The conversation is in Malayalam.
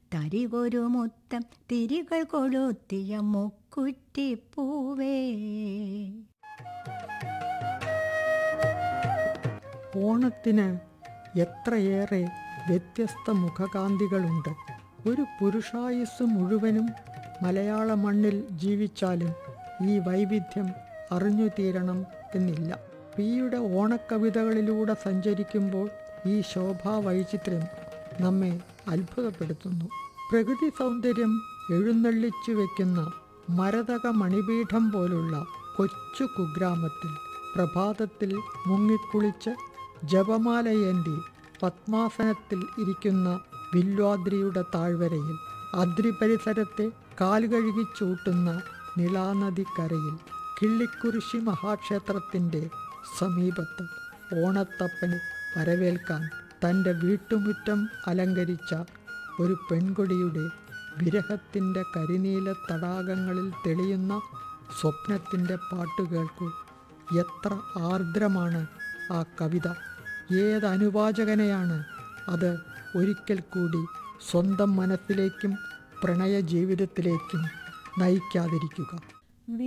തരികൊരു മുത്തം തിരികൾ കൊളുത്തിയ മുക്കുറ്റിപ്പൂവേ ഓണത്തിന് എത്രയേറെ വ്യത്യസ്ത മുഖകാന്തികളുണ്ട് ഒരു പുരുഷായുസ് മുഴുവനും മലയാള മണ്ണിൽ ജീവിച്ചാലും ഈ വൈവിധ്യം അറിഞ്ഞു തീരണം എന്നില്ല പിയുടെ ഓണക്കവിതകളിലൂടെ സഞ്ചരിക്കുമ്പോൾ ഈ ശോഭാ വൈചിത്ര്യം നമ്മെ അത്ഭുതപ്പെടുത്തുന്നു പ്രകൃതി സൗന്ദര്യം എഴുന്നള്ളിച്ചു വയ്ക്കുന്ന മരതക മണിപീഠം പോലുള്ള കൊച്ചു കുഗ്രാമത്തിൽ പ്രഭാതത്തിൽ മുങ്ങിക്കുളിച്ച് ജപമാലയേന്തി പത്മാസനത്തിൽ ഇരിക്കുന്ന വില്വാദ്രിയുടെ താഴ്വരയിൽ അദ്രി പരിസരത്തെ കാലുകഴുകി ചൂട്ടുന്ന നിളാനദിക്കരയിൽ കിള്ളിക്കുരിശി മഹാക്ഷേത്രത്തിൻ്റെ സമീപത്ത് ഓണത്തപ്പനെ വരവേൽക്കാൻ തൻ്റെ വീട്ടുമുറ്റം അലങ്കരിച്ച ഒരു പെൺകൊടിയുടെ വിരഹത്തിൻ്റെ കരിനീല തടാകങ്ങളിൽ തെളിയുന്ന സ്വപ്നത്തിൻ്റെ പാട്ട് കേൾക്കൂ എത്ര ആർദ്രമാണ് ആ കവിത ഏത് അനുവാചകനെയാണ് അത് ഒരിക്കൽ കൂടി സ്വന്തം മനസ്സിലേക്കും പ്രണയ ജീവിതത്തിലേക്കും നയിക്കാതിരിക്കുക